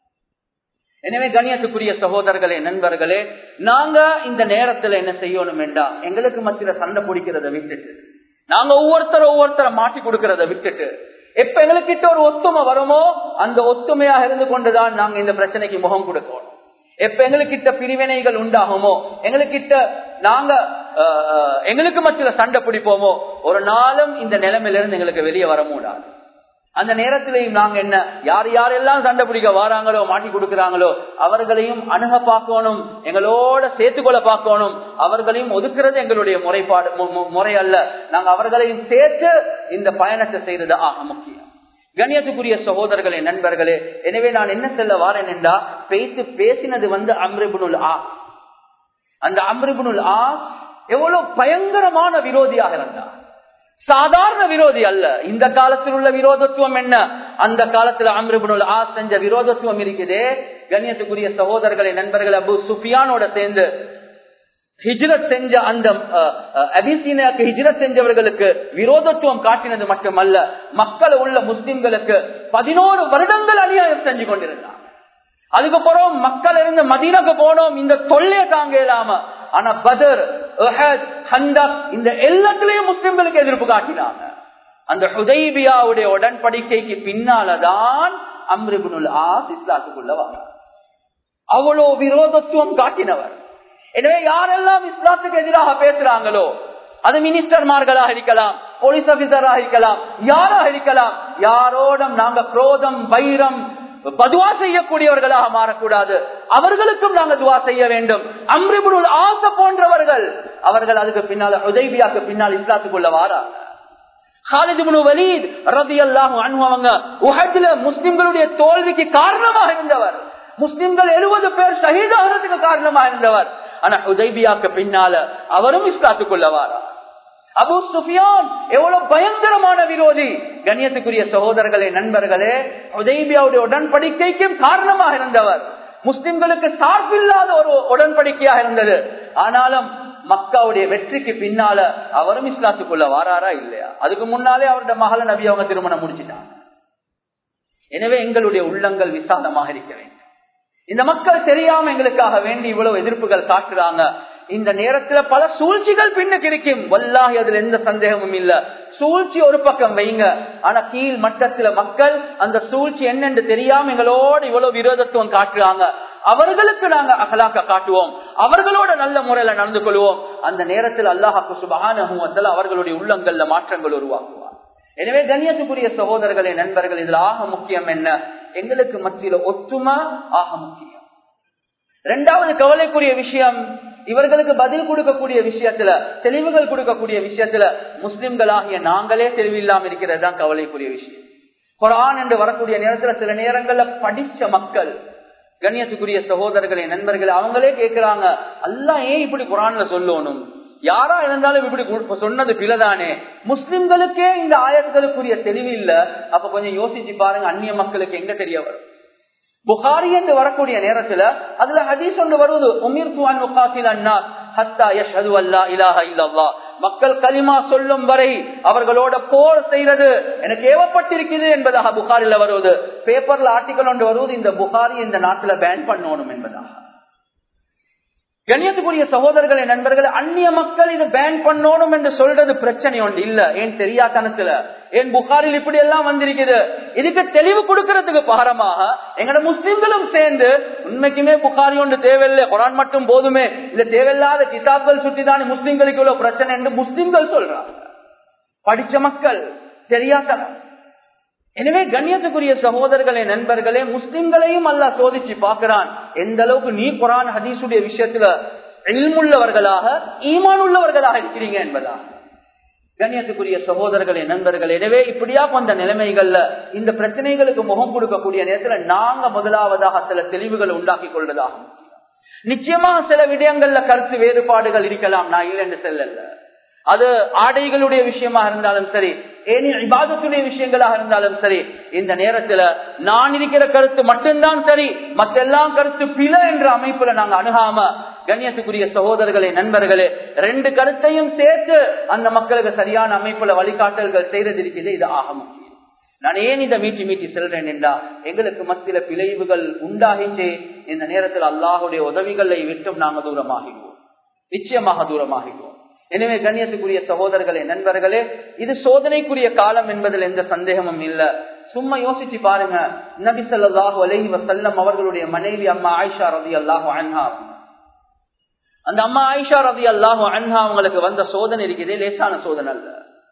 எனவே கணியத்துக்குரிய சகோதரர்களே நண்பர்களே நாங்க இந்த நேரத்துல என்ன செய்யணும் என்றா எங்களுக்கு மத்தியில சண்டை பிடிக்கிறத விட்டுட்டு நாங்க ஒவ்வொருத்தர் ஒவ்வொருத்தரை மாட்டி கொடுக்கறத விட்டுட்டு எப்ப எங்களுக்கிட்ட ஒரு ஒத்துமை வருமோ அந்த ஒத்துமையாக இருந்து கொண்டுதான் நாங்க இந்த பிரச்சனைக்கு முகம் கொடுக்கணும் எப்ப எங்களுக்கிட்ட பிரிவினைகள் உண்டாகுமோ எங்களுக்கிட்ட நாங்க எங்களுக்கு மத்தியில சண்டை பிடிப்போமோ ஒரு நாளும் இந்த நிலைமையிலிருந்து எங்களுக்கு வெளியே வர முடியாது அந்த நேரத்திலையும் நாங்க என்ன யார் யாரெல்லாம் சண்டை பிடிக்க வாராங்களோ மாட்டி கொடுக்கிறாங்களோ அவர்களையும் அணுக பார்க்கணும் எங்களோட சேர்த்துக்கொள்ள பார்க்கணும் அவர்களையும் ஒதுக்குறது எங்களுடைய முறைப்பாடு முறை அல்ல நாங்க அவர்களையும் சேர்த்து இந்த பயணத்தை செய்யறது ஆக முக்கியம் கண்ணியத்துக்குரிய சகோதரர்களே நண்பர்களே எனவே நான் என்ன சொல்ல வாரேன் என்றா பேசி பேசினது வந்து அம்ரிபுனுல் ஆ அந்த அம்ரிபுனுல் ஆ எவ்வளவு பயங்கரமான விரோதியாக இருந்தார் சாதாரண விரோதி அல்ல இந்த காலத்தில் உள்ள விரோதத்துவம் என்ன அந்த காலத்துல அம்ருபுனுல் ஆ செஞ்ச விரோதத்துவம் இருக்குதே கண்ணியத்துக்குரிய சகோதரர்களை நண்பர்கள் அபு சுஃபியானோட சேர்ந்து ஹிஜ்ரத் செஞ்ச அந்த அபிசீனாக்கு ஹிஜ்ரத் செஞ்சவர்களுக்கு விரோதத்துவம் காட்டினது மட்டுமல்ல மக்கள் உள்ள முஸ்லிம்களுக்கு பதினோரு வருடங்கள் அநியாயம் செஞ்சு கொண்டிருந்தாங்க அதுக்கப்புறம் மக்கள் இருந்து மதீனக்கு போனோம் இந்த தொல்லையை தாங்க இல்லாம ஆனா பதர் இந்த எல்லாத்திலையும் முஸ்லிம்களுக்கு எதிர்ப்பு காட்டினாங்க அந்த ஹுதைபியாவுடைய உடன்படிக்கைக்கு பின்னாலதான் அம்ரிபுனுல் ஆஸ் இஸ்லாத்துக்குள்ள வர அவ்வளோ விரோதத்துவம் காட்டினவர் எனவே யாரெல்லாம் இஸ்லாத்துக்கு எதிராக பேசுறாங்களோ அது மினிஸ்டர்மார்களாக இருக்கலாம் போலீஸ் ஆபீசராக இருக்கலாம் யாராக இருக்கலாம் யாரோடும் நாங்க குரோதம் வைரம் பதுவா செய்யக்கூடியவர்களாக மாறக்கூடாது அவர்களுக்கும் நாங்க துவா செய்ய வேண்டும் அம்ரிபுல் ஆச போன்றவர்கள் அவர்கள் அதுக்கு பின்னால் உதவியாக்கு பின்னால் இஸ்லாத்துக்குள்ள வாராங்க முஸ்லிம்களுடைய தோல்விக்கு காரணமாக இருந்தவர் முஸ்லிம்கள் எழுபது பேர் ஷஹீதாகிறதுக்கு காரணமாக இருந்தவர் ஆனா உதவியாக்கு பின்னால அவரும் இஸ்லாத்துக்குள்ள வாரா அபு சுஃபியான் எவ்வளவு பயங்கரமான விரோதி கண்ணியத்துக்குரிய சகோதரர்களே நண்பர்களே உதய்பியாவுடைய உடன்படிக்கைக்கும் காரணமாக இருந்தவர் முஸ்லிம்களுக்கு சார்பில்லாத ஒரு உடன்படிக்கையாக இருந்தது ஆனாலும் மக்காவுடைய வெற்றிக்கு பின்னால அவரும் இஸ்லாத்துக்குள்ள வாராரா இல்லையா அதுக்கு முன்னாலே அவருடைய மகள நபி அவங்க திருமணம் முடிச்சிட்டாங்க எனவே எங்களுடைய உள்ளங்கள் விசாலமாக இருக்க வேண்டும் இந்த மக்கள் தெரியாம எங்களுக்காக வேண்டி இவ்வளவு எதிர்ப்புகள் காட்டுறாங்க இந்த நேரத்துல பல சூழ்ச்சிகள் பின்னுக்கு இருக்கும் வல்லாகி அதுல எந்த சந்தேகமும் இல்ல சூழ்ச்சி ஒரு பக்கம் வைங்க ஆனா கீழ் மட்டத்துல மக்கள் அந்த சூழ்ச்சி என்னென்று தெரியாம எங்களோட இவ்வளவு விரோதத்துவம் காட்டுறாங்க அவர்களுக்கு நாங்க அகலாக்க காட்டுவோம் அவர்களோட நல்ல முறையில நடந்து கொள்வோம் அந்த நேரத்தில் அல்லாஹாக்கு சுபகான அவர்களுடைய உள்ளங்கள்ல மாற்றங்கள் உருவாக்குவார் எனவே கண்ணியத்துக்குரிய சகோதரர்களே நண்பர்கள் இதுல ஆக முக்கியம் என்ன எங்களுக்கு மத்தியில ஒற்றுமை ஆக முக்கியம் இரண்டாவது கவலைக்குரிய விஷயம் இவர்களுக்கு பதில் கொடுக்கக்கூடிய விஷயத்துல தெளிவுகள் கொடுக்கக்கூடிய விஷயத்துல முஸ்லிம்களாகிய நாங்களே தெளிவில்லாம இருக்கிறது தான் கவலைக்குரிய விஷயம் குரான் என்று வரக்கூடிய நேரத்துல சில நேரங்கள்ல படிச்ச மக்கள் கண்ணியத்துக்குரிய சகோதரர்களே நண்பர்கள் அவங்களே கேட்கிறாங்க அல்லா ஏன் இப்படி குரான்ல சொல்லணும் யாரா இருந்தாலும் இப்படி சொன்னது பிழைதானே முஸ்லிம்களுக்கே இந்த ஆயத்துகளுக்குரிய தெளிவு இல்ல அப்ப கொஞ்சம் யோசிச்சு பாருங்க அந்நிய மக்களுக்கு எங்க தெரிய வரும் புகாரி என்று வரக்கூடிய நேரத்துல அதுல ஹதீஸ் ஒன்று வருவது உமீர் துவான் முகாசில் அண்ணா ஹத்தா யஷ்ஹது அல்லா இலாஹ இல்லல்லா மக்கள் கலிமா சொல்லும் வரை அவர்களோட போர் செய்யறது எனக்கு ஏவப்பட்டிருக்குது என்பதாக புகாரில வருவது பேப்பர்ல ஆர்டிக்கல் ஒன்று வருவது இந்த புகாரி இந்த நாட்டுல பேன் பண்ணணும் என்பதாக கண்ணியத்துக்குரிய சகோதரர்களை நண்பர்கள் அந்நிய மக்கள் இது பேன் பண்ணணும் என்று சொல்றது பிரச்சனை ஒன்று இல்ல ஏன் தெரியாதனத்துல ஏன் புகாரில் இப்படி எல்லாம் வந்திருக்குது இதுக்கு தெளிவு கொடுக்கறதுக்கு பாரமாக எங்கட முஸ்லிம்களும் சேர்ந்து உண்மைக்குமே புகாரி ஒன்று தேவையில்லை குரான் மட்டும் போதுமே இந்த தேவையில்லாத கிதாப்கள் சுற்றிதான் முஸ்லிம்களுக்கு இவ்வளவு பிரச்சனை என்று முஸ்லிம்கள் சொல்றாங்க படிச்ச மக்கள் தெரியாதனம் எனவே கண்ணியத்துக்குரிய சகோதரர்களே நண்பர்களே முஸ்லிம்களையும் அல்ல சோதிச்சு பார்க்கிறான் எந்த அளவுக்கு நீ குரான் ஹதீசுடைய விஷயத்துல எல்முள்ளவர்களாக ஈமான் உள்ளவர்களாக இருக்கிறீங்க என்பதா கண்ணியத்துக்குரிய சகோதரர்களே நண்பர்கள் எனவே இப்படியா போன்ற நிலைமைகள்ல இந்த பிரச்சனைகளுக்கு முகம் கொடுக்கக்கூடிய நேரத்துல நாங்க முதலாவதாக சில தெளிவுகளை உண்டாக்கி கொள்வதாகும் நிச்சயமாக சில விடயங்கள்ல கருத்து வேறுபாடுகள் இருக்கலாம் நான் இல்லை என்று செல்லல அது ஆடைகளுடைய விஷயமா இருந்தாலும் சரி ஏனி இபாதத்துடைய விஷயங்களாக இருந்தாலும் சரி இந்த நேரத்துல நான் இருக்கிற கருத்து மட்டும்தான் சரி மற்றெல்லாம் கருத்து பில என்ற அமைப்புல நாங்க அணுகாம கண்ணியத்துக்குரிய சகோதரர்களே நண்பர்களே ரெண்டு கருத்தையும் சேர்த்து அந்த மக்களுக்கு சரியான அமைப்புல வழிகாட்டல்கள் செய்ததிருக்கிறது இது ஆக முக்கியம் நான் ஏன் இதை மீட்டி மீட்டி செல்றேன் என்றா எங்களுக்கு மத்தியில பிழைவுகள் உண்டாகிச்சே இந்த நேரத்தில் அல்லாஹுடைய உதவிகளை விட்டும் நாங்க தூரமாகிடுவோம் நிச்சயமாக தூரமாகிடுவோம் எனவே கண்ணியத்துக்குரிய சகோதரர்களே நண்பர்களே இது சோதனைக்குரிய காலம் என்பதில் எந்த சந்தேகமும் இல்ல சும்மா யோசிச்சு பாருங்க நபி சொல்லாஹு அலஹி வசல்லம் அவர்களுடைய மனைவி அம்மா ஆயிஷா ரதி அல்லாஹு அன்ஹா அந்த அம்மா ஆயிஷா ரதி அல்லாஹு அன்ஹா அவங்களுக்கு வந்த சோதனை இருக்குதே லேசான சோதனை அல்ல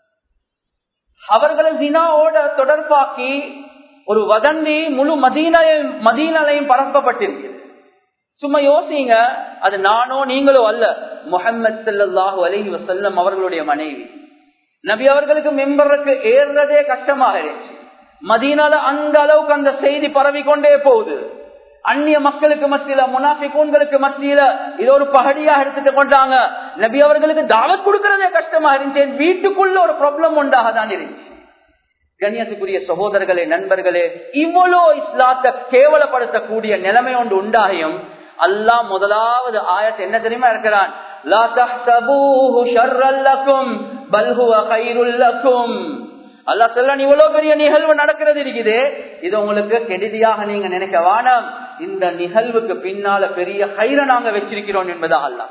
அவர்களை ஜினாவோட தொடர்பாக்கி ஒரு வதந்தி முழு மதீனையும் மதீனலையும் பரப்பப்பட்டிருக்கிறது சும்மா யோசிங்க அது நானோ நீங்களோ அல்ல முகமது சல்லாஹூ அலஹி வசல்லம் அவர்களுடைய மனைவி நபி அவர்களுக்கு மெம்பருக்கு ஏறுறதே கஷ்டமாக இருந்துச்சு மதீனால அந்த அளவுக்கு அந்த செய்தி பரவி கொண்டே போகுது அந்நிய மக்களுக்கு மத்தியில முனாஃபிகூன்களுக்கு மத்தியில இது ஒரு பகடியாக எடுத்துட்டு கொண்டாங்க நபி அவர்களுக்கு தாவத் கொடுக்கறதே கஷ்டமா இருந்துச்சு வீட்டுக்குள்ள ஒரு ப்ராப்ளம் உண்டாக தான் இருந்துச்சு கண்ணியத்துக்குரிய சகோதரர்களே நண்பர்களே இவ்வளோ இஸ்லாத்தை கேவலப்படுத்தக்கூடிய நிலைமை ஒன்று உண்டாகியும் அல்லாஹ் முதலாவது ஆயத்தை என்ன தெரியுமா இருக்கிறான் லா தஹ்தபூஹு ஷர்ரல் லக்கும் பல் ஹுவ கைருல் லக்கும் அல்லாஹ் சொல்றான் இவ்வளவு பெரிய நிகழ்வு நடக்கிறது இருக்குது இது உங்களுக்கு கெடுதியாக நீங்க நினைக்க வேணாம் இந்த நிகழ்வுக்கு பின்னால பெரிய ஹைர நாங்க வச்சிருக்கிறோம் என்பதா அல்லாஹ்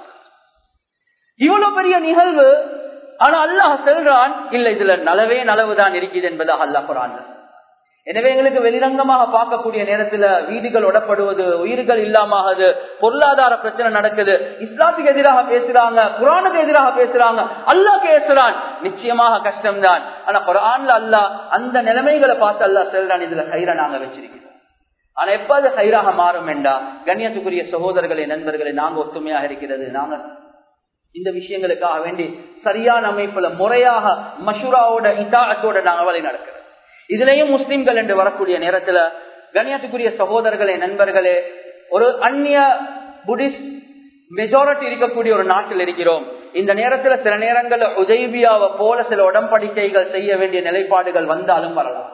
இவ்வளவு பெரிய நிகழ்வு ஆனா அல்லாஹ் சொல்றான் இல்ல இதுல நலவே நலவுதான் இருக்குது என்பதாக அல்லாஹ் குரான் எனவே எங்களுக்கு வெளிரங்கமாக பார்க்கக்கூடிய நேரத்துல வீடுகள் ஒடப்படுவது உயிர்கள் இல்லாமது பொருளாதார பிரச்சனை நடக்குது இஸ்லாத்துக்கு எதிராக பேசுறாங்க குரானுக்கு எதிராக பேசுறாங்க அல்லாஹ் பேசுறான் நிச்சயமாக கஷ்டம்தான் ஆனா குரான்ல அல்லாஹ் அந்த நிலைமைகளை பார்த்து அல்லாஹ் சொல்றான் இதுல ஹைர நாங்க வச்சிருக்கிறோம் ஆனா எப்ப அது ஹைராக மாறும் என்றா கண்ணியத்துக்குரிய சகோதரர்களே நண்பர்களே நாங்க ஒத்துமையாக இருக்கிறது நாங்க இந்த விஷயங்களுக்காக வேண்டி சரியான அமைப்புல முறையாக மஷூராவோட இதாத்தோட நாங்க வழி நடக்கிறோம் இதுலயும் முஸ்லிம்கள் என்று வரக்கூடிய நேரத்துல கண்ணியத்துக்குரிய சகோதரர்களே நண்பர்களே ஒரு அந்நிய புடிஸ்ட் மெஜாரிட்டி இருக்கக்கூடிய ஒரு நாட்டில் இருக்கிறோம் இந்த நேரத்துல சில நேரங்கள்ல உதவியாவை போல சில உடம்படிக்கைகள் செய்ய வேண்டிய நிலைப்பாடுகள் வந்தாலும் வரலாம்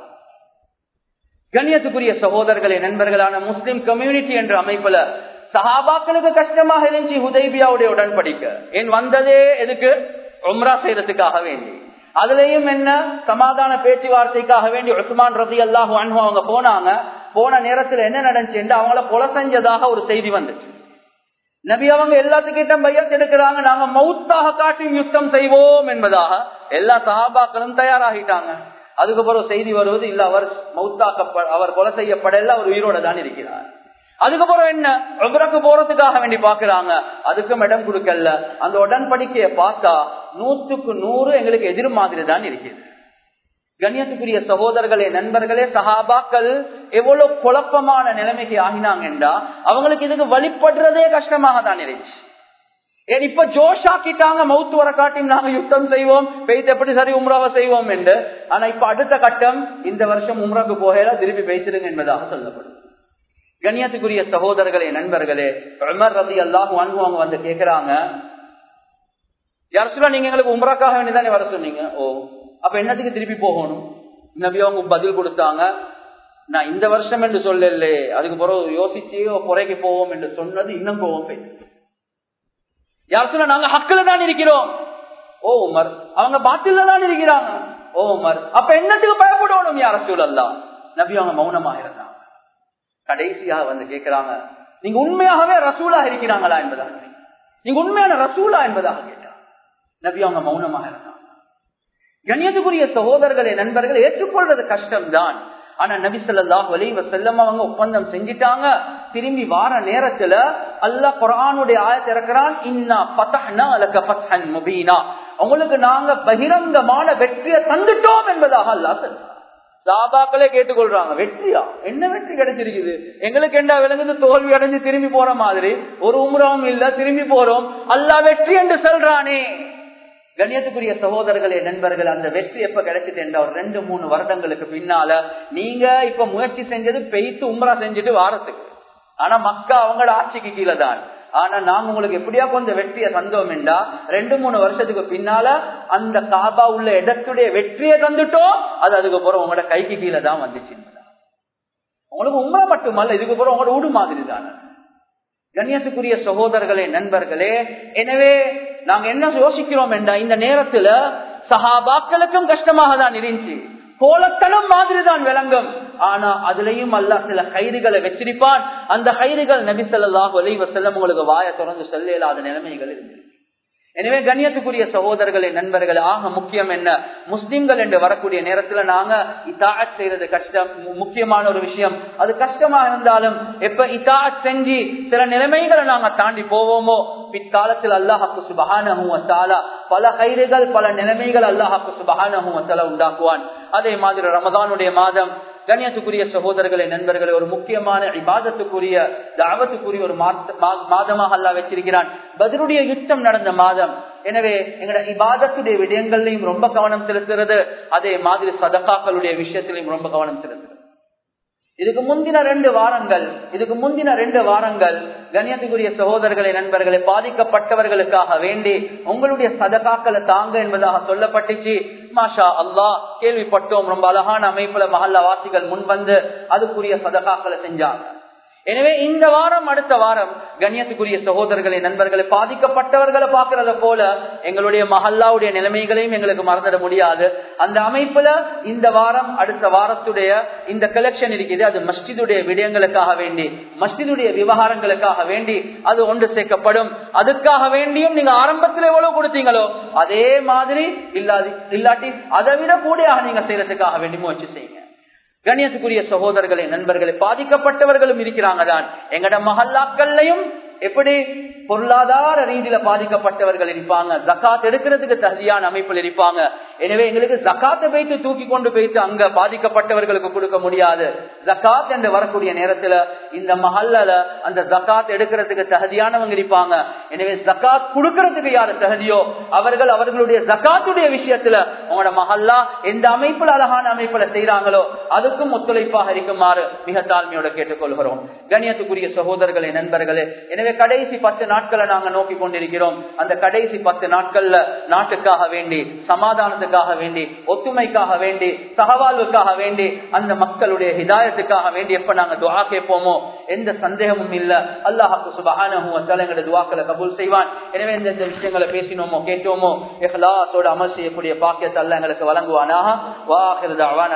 கண்ணியத்துக்குரிய சகோதரர்களே நண்பர்களான முஸ்லிம் கம்யூனிட்டி என்ற அமைப்புல சஹாபாக்களுக்கு கஷ்டமாக இருந்துச்சு ஹுதைபியாவுடைய உடன்படிக்க ஏன் வந்ததே எதுக்கு உம்ரா செய்யறதுக்காக வேண்டி அதுலயும் என்ன சமாதான பேச்சுவார்த்தைக்காக வேண்டி உஸ்மான் ரதி அல்லாஹு அன்பு அவங்க போனாங்க போன நேரத்துல என்ன நடந்துச்சு அவங்கள கொலை செஞ்சதாக ஒரு செய்தி வந்துச்சு நபி அவங்க எல்லாத்துக்கிட்ட பையத்து எடுக்கிறாங்க நாங்க மௌத்தாக காட்டி யுத்தம் செய்வோம் என்பதாக எல்லா சஹாபாக்களும் தயாராகிட்டாங்க அதுக்கப்புறம் செய்தி வருவது இல்ல அவர் மௌத்தாக்க அவர் கொலை செய்யப்படல அவர் உயிரோட தான் இருக்கிறார் அதுக்கப்புறம் என்ன உபரக்கு போறதுக்காக வேண்டி பாக்குறாங்க அதுக்கும் இடம் கொடுக்கல அந்த உடன்படிக்கைய பார்த்தா நூத்துக்கு நூறு எங்களுக்கு எதிர் மாதிரி தான் இருக்குது கண்ணியத்துக்குரிய சகோதரர்களே நண்பர்களே சஹாபாக்கள் எவ்வளவு குழப்பமான நிலைமைக்கு ஆகினாங்கன்றா அவங்களுக்கு இதுக்கு வழிபடுறதே கஷ்டமாக தான் இருந்துச்சு ஏன் இப்ப ஜோஷாக்கிட்டாங்க மவுத்து வர காட்டியும் நாங்க யுத்தம் செய்வோம் பெய்து எப்படி சரி உம்ராவை செய்வோம் என்று ஆனா இப்ப அடுத்த கட்டம் இந்த வருஷம் உம்ராக்கு போகல திருப்பி பேசிடுங்க என்பதாக சொல்லப்படும் கண்ணியத்துக்குரிய சகோதரர்களே நண்பர்களே உமர் ரதி அல்லாஹ் அவங்க வந்து கேக்குறாங்க யார் சொல்ல நீங்க எங்களுக்கு உம்ராக்காக வேண்டியதானே வர சொன்னீங்க ஓ அப்ப என்னத்துக்கு திருப்பி போகணும் நபி அவங்க பதில் கொடுத்தாங்க நான் இந்த வருஷம் என்று சொல்லல அதுக்கு பிறகு யோசிச்சு குறைக்கு போவோம் என்று சொன்னது இன்னும் போவோம் போயிட்டு யார் சொல்ல நாங்க ஹக்கில தான் இருக்கிறோம் ஓ உமர் அவங்க பாட்டில தான் இருக்கிறாங்க ஓ உமர் அப்ப என்னத்துக்கு பயப்படணும் யார சூழல்லா நபி அவங்க மௌனமாக இருந்தாங்க கடைசியாக வந்து கேட்கிறாங்க நீங்க உண்மையாகவே ரசூலா இருக்கிறாங்களா என்பதாக நீங்க உண்மையான ரசூலா என்பதாக கேட்டாங்க நபி அவங்க மௌனமாக இருந்தாங்க கண்ணியத்துக்குரிய சகோதரர்களே நண்பர்கள் ஏற்றுக்கொள்றது கஷ்டம்தான் ஆனா நபி சொல்லாஹ் வலிவ செல்லம் அவங்க ஒப்பந்தம் செஞ்சிட்டாங்க திரும்பி வார நேரத்துல அல்லாஹ் குரானுடைய ஆயத்தை இறக்குறான் இன்னா பத்தஹ்னா அலக பத்ஹன் முபீனா உங்களுக்கு நாங்க பகிரங்கமான வெற்றியை தந்துட்டோம் என்பதாக அல்லாஹ் சொல்றான் சாபாக்களே கேட்டுக்கொள்றாங்க வெற்றியா என்ன வெற்றி கிடைச்சிருக்குது எங்களுக்கு என்ன விளங்குது தோல்வி அடைஞ்சு திரும்பி போற மாதிரி ஒரு உம்ராவும் இல்ல திரும்பி போறோம் அல்லா வெற்றி என்று சொல்றானே கண்ணியத்துக்குரிய சகோதரர்களே நண்பர்கள் அந்த வெற்றி எப்ப கிடைச்சிட்டு என்ற ஒரு ரெண்டு மூணு வருடங்களுக்கு பின்னால நீங்க இப்ப முயற்சி செஞ்சது பெய்த்து உம்ரா செஞ்சுட்டு வாரத்துக்கு ஆனா மக்கா அவங்களோட ஆட்சிக்கு கீழே தான் ஆனா நாங்க உங்களுக்கு எப்படியா கொஞ்சம் வெற்றியை தந்தோம் என்றா ரெண்டு மூணு வருஷத்துக்கு பின்னால அந்த காபா உள்ள இடத்துடைய வெற்றியை தந்துட்டோம் அது அதுக்கப்புறம் உங்களோட கைக்கு கீழே தான் வந்துச்சு உங்களுக்கு உம்ரா மட்டுமல்ல இதுக்கு அப்புறம் உங்களோட வீடு மாதிரி தானே கண்ணியத்துக்குரிய சகோதரர்களே நண்பர்களே எனவே நாங்க என்ன யோசிக்கிறோம் என்றா இந்த நேரத்துல சஹாபாக்களுக்கும் கஷ்டமாக தான் இருந்துச்சு கோலத்தனம் மாதிரி தான் விளங்கும் ஆனா அதுலயும் அல்ல சில கைதுகளை வச்சிருப்பான் அந்த கைதுகள் நபி சொல்லாஹ் அலி வசல்லம் உங்களுக்கு வாய தொடர்ந்து சொல்ல இல்லாத நிலைமைகள் இருக்கு எனவே கண்ணியத்துக்குரிய சகோதரர்களே நண்பர்கள் ஆக முக்கியம் என்ன முஸ்லிம்கள் என்று வரக்கூடிய நேரத்துல நாங்க இத்தாட் செய்யறது கஷ்டம் முக்கியமான ஒரு விஷயம் அது கஷ்டமா இருந்தாலும் எப்ப இத்தாட் செஞ்சு சில நிலைமைகளை நாங்க தாண்டி போவோமோ பிற்காலத்தில் அல்லாஹாக்கு சுபகான பல கைதுகள் பல நிலைமைகள் அல்லாஹாக்கு சுபகான உண்டாக்குவான் அதே மாதிரி ரமதானுடைய மாதம் கண்ணியத்துக்குரிய சகோதரர்களே நண்பர்களே ஒரு முக்கியமான இபாதத்துக்குரிய தாவத்துக்குரிய ஒரு மாதமாக அல்லா வச்சிருக்கிறான் பதிலுடைய யுத்தம் நடந்த மாதம் எனவே எங்களோட இபாதத்துடைய விடயங்கள்லையும் ரொம்ப கவனம் செலுத்துறது அதே மாதிரி சதகாக்களுடைய விஷயத்திலையும் ரொம்ப கவனம் செலுத்துறது இதுக்கு முந்தின ரெண்டு வாரங்கள் இதுக்கு முந்தின ரெண்டு வாரங்கள் கண்ணியத்துக்குரிய சகோதரர்களை நண்பர்களை பாதிக்கப்பட்டவர்களுக்காக வேண்டி உங்களுடைய சதகாக்களை தாங்க என்பதாக சொல்லப்பட்டுச்சு மாஷா அல்லாஹ் கேள்விப்பட்டோம் ரொம்ப அழகான அமைப்புல மஹல்ல வாசிகள் முன் வந்து அதுக்குரிய சதகாக்களை செஞ்சாங்க எனவே இந்த வாரம் அடுத்த வாரம் கண்ணியத்துக்குரிய சகோதரர்களை நண்பர்களை பாதிக்கப்பட்டவர்களை பார்க்கறத போல எங்களுடைய மஹல்லாவுடைய நிலைமைகளையும் எங்களுக்கு மறந்துட முடியாது அந்த அமைப்புல இந்த வாரம் அடுத்த வாரத்துடைய இந்த கலெக்ஷன் இருக்குது அது மஸ்ஜிதுடைய விடயங்களுக்காக வேண்டி மஸ்ஜிதுடைய விவகாரங்களுக்காக வேண்டி அது ஒன்று சேர்க்கப்படும் அதுக்காக வேண்டியும் நீங்க ஆரம்பத்தில் எவ்வளவு கொடுத்தீங்களோ அதே மாதிரி இல்லாது இல்லாட்டி அதை விட கூடியாக நீங்க செய்யறதுக்காக வேண்டி முயற்சி செய்யுங்க கண்ணியத்துக்குரிய சகோதரர்களே நண்பர்களே பாதிக்கப்பட்டவர்களும் இருக்கிறாங்க தான் எங்கட மஹல்லாக்கள்லையும் எப்படி பொருளாதார ரீதியில பாதிக்கப்பட்டவர்கள் இருப்பாங்க ஜக்காத் எடுக்கிறதுக்கு தகுதியான அமைப்பில் இருப்பாங்க எனவே எங்களுக்கு ஜக்காத்தை வைத்து தூக்கி கொண்டு போயிட்டு அங்க பாதிக்கப்பட்டவர்களுக்கு கொடுக்க முடியாது ஜக்காத் என்று வரக்கூடிய நேரத்துல இந்த மஹல்ல அந்த ஜக்காத் எடுக்கிறதுக்கு தகுதியானவங்க இருப்பாங்க எனவே ஜக்காத் கொடுக்கறதுக்கு யாரு தகுதியோ அவர்கள் அவர்களுடைய ஜக்காத்துடைய விஷயத்துல உங்களோட மஹல்லா எந்த அமைப்புல அழகான அமைப்புல செய்யறாங்களோ அதுக்கும் ஒத்துழைப்பாக இருக்குமாறு மிக தாழ்மையோட கேட்டுக்கொள்கிறோம் கண்ணியத்துக்குரிய சகோதரர்களே நண்பர்களே எனவே கடைசி பத்து நாட்களை நாங்க நோக்கி கொண்டிருக்கிறோம் அந்த கடைசி பத்து நாட்கள்ல நாட்டுக்காக வேண்டி சமாதானத்துக்காக வேண்டி ஒத்துமைக்காக வேண்டி சகவாழ்வுக்காக வேண்டி அந்த மக்களுடைய ஹிதாயத்துக்காக வேண்டி எப்ப நாங்க துவா கேட்போமோ எந்த சந்தேகமும் இல்ல அல்லாஹாக்கு சுபஹான எங்களுடைய துவாக்களை கபூல் செய்வான் எனவே இந்த விஷயங்களை பேசினோமோ கேட்டோமோ எஹ்லாசோட அமல் செய்யக்கூடிய பாக்கியத்தை அல்ல எங்களுக்கு வழங்குவானாக வாஹிருதாவான